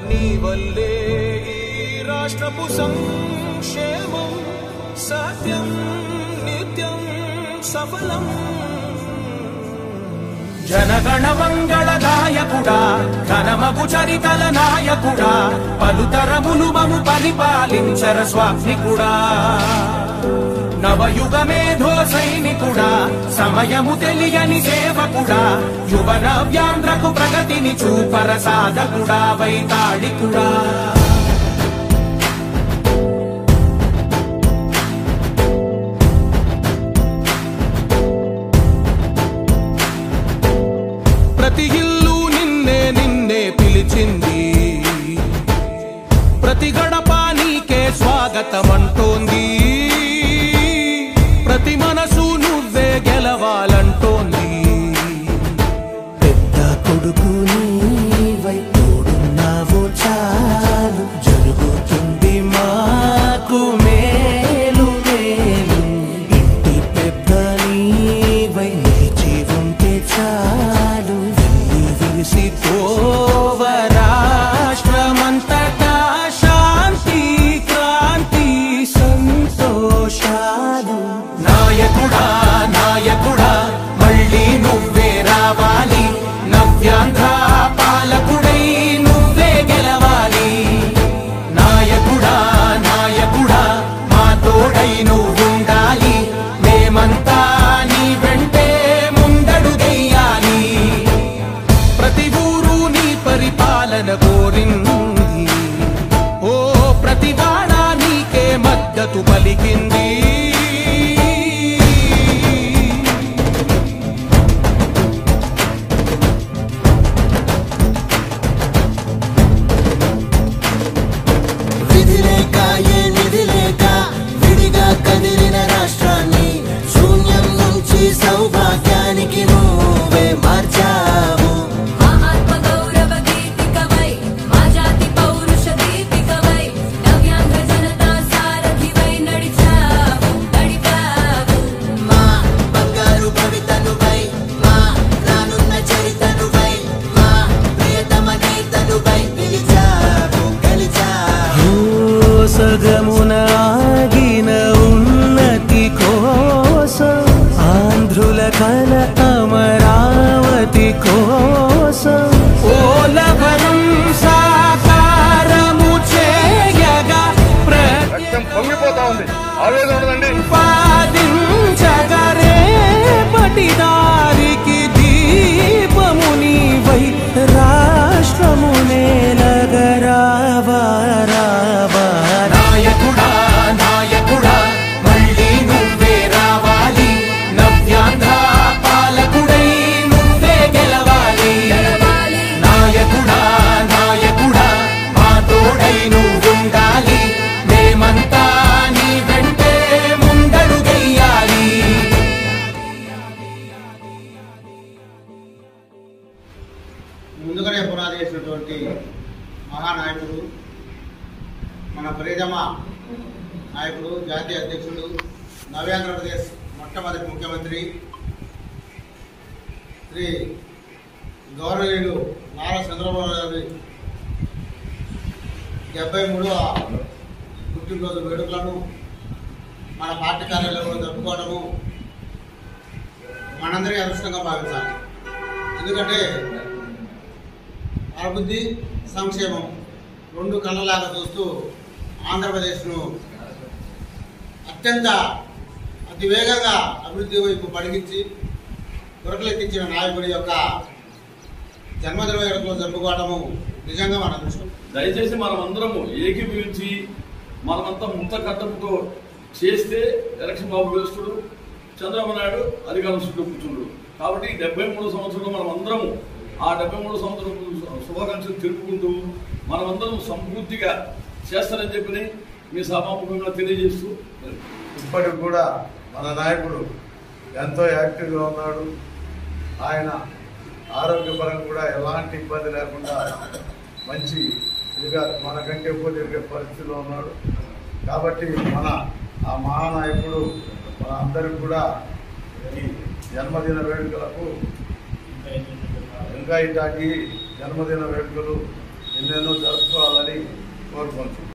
నీ వల్లే ఈ రాష్ట్రపు సంక్షేమం సత్యం నిత్యం సఫలం జనగణ మంగళ నాయకుడా ఘనమగు చరితల నాయకుడా పలుతరములు మము పరిపాలించర స్వామికుడా నవయుగ మేధో సైనికుడా సమయము తెలియని సేవకుడా యువన వ్యాంధ్రకు ప్రగతిని చూపర సాధకుడా వైతాళికుడా ప్రతి ఇల్లు నిన్నే నిన్నే పిలిచింది ప్రతి గడప నీకే స్వాగతమంటోంది ప్రతి మనసు నువ్వే గెలవాలంటోంది పెద్ద కొడుకు నీవై తోడున్నావు చాలు జరుగుతుంది మాకు మేలు మేలు ఇంటి పెద్ద నీవై నిలిచి ఉంటే చాలు వెళ్ళి విరిసి పోవ రాష్ట్రమంతటా శాంతి క్రాంతి సంతోషాలు నాయకుడా నాయకుడా మళ్ళీ నువ్వే రావాలి నవ్యాంధ్ర పాలకుడై నువ్వే గెలవాలి నాయకుడా నాయకుడా మా తోడై నువ్వుండాలి మేమంతా నీ వెంటే ముందడుగెయ్యాలి ప్రతి ఊరు నీ పరిపాలన కోరింది ఓ ప్రతి వాడ నీకే మద్దతు పలికింది విధి లేక ఏ నిధి లేక విడిగా కదిలిన రాష్ట్రాన్ని శూన్యం నుంచి సౌభాగ్యానికి నువ్వే మార్చావు మా ఆత్మ గౌరవ గీతికవై మా జాతి పౌరుష దీపికవై నవ్యాంధ్ర జనతా సారథివై నడిచావు నడిపావు మా బంగారు భవితనువై మా రానున్న చరితనువై మా ప్రియతమ నేతనువై పిలిచావు గెలిచావు సగమున ఆగిన ఉన్నతి కోసం ఆంధ్రుల కల అమరావతి కోసం ఓలవరం సాకారము చేయగా రక్తం పొంగిపోతా ఉంది ఆవేదన ఉండదండి ప్రతిపాదించగరే పటిదారికి దీపము నీవై రాష్ట్రము నేలగరావా రావా నాయకుడా నాయకుడా మళ్ళీ నువ్వే రావాలి నవ్యాంధ్ర పాలకుడై నువ్వే గెలవాలి గెలవాలి. నాయకుడా నాయకుడా మా తోడై నువ్వుండాలి మేమంతా నీ వెంటే ముందడుగెయ్యాలి ముందుగానే పునాది చేసినటువంటి మహానాయకుడు మన ప్రియతమ నాయకుడు జాతీయ అధ్యక్షుడు నవ్యాంధ్రప్రదేశ్ మొట్టమొదటి ముఖ్యమంత్రి శ్రీ గౌరవనీయులు నారా చంద్రబాబు గారి డెబ్బై మూడవ పుట్టినరోజు వేడుకలను మన పార్టీ కార్యాలయంలో జరుపుకోవడము మనందరి అదృష్టంగా భావించాలి ఎందుకంటే అభివృద్ధి సంక్షేమం రెండు కళ్ళలాగా చూస్తూ ఆంధ్రప్రదేశ్ను అత్యంత అతి వేగంగా అభివృద్ధి వైపు పడిగించి దొరకలెత్తించిన నాయకుడి యొక్క జన్మదిన వేడుకలు జరుపుకోవడము నిజంగా మన అదృష్టం దయచేసి మనమందరము ఏకీభవించి మనమంతా ముక్త కట్టపుతో చేస్తే ఎలక్షన్ బాబు వేస్తుడు చంద్రబాబు నాయుడు అధికారం చుట్టూ కూర్చుండు కాబట్టి డెబ్బై మూడు సంవత్సరంలో మనం అందరము ఆ డెబ్బై మూడు సంవత్సరం శుభాకాంక్షలు తెలుపుకుంటూ మనమందరం సంపూర్తిగా చేస్తారని చెప్పి మీ సభాముఖంగా తెలియజేస్తూ ఇప్పటికి కూడా మన నాయకుడు ఎంతో యాక్టివ్గా ఉన్నాడు ఆయన ఆరోగ్యపరంగా కూడా ఎలాంటి ఇబ్బంది లేకుండా మంచి ఇదిగా మనకంటే ఎక్కువ తిరిగే పరిస్థితిలో ఉన్నాడు కాబట్టి మన ఆ మహానాయకుడు మన అందరికి కూడా ఈ జన్మదిన వేడుకలకు ఇంకా ఇటాకి జన్మదిన వేడుకలు ఎన్నెన్నో జరుపుకోవాలని కోరుకుంటున్నాను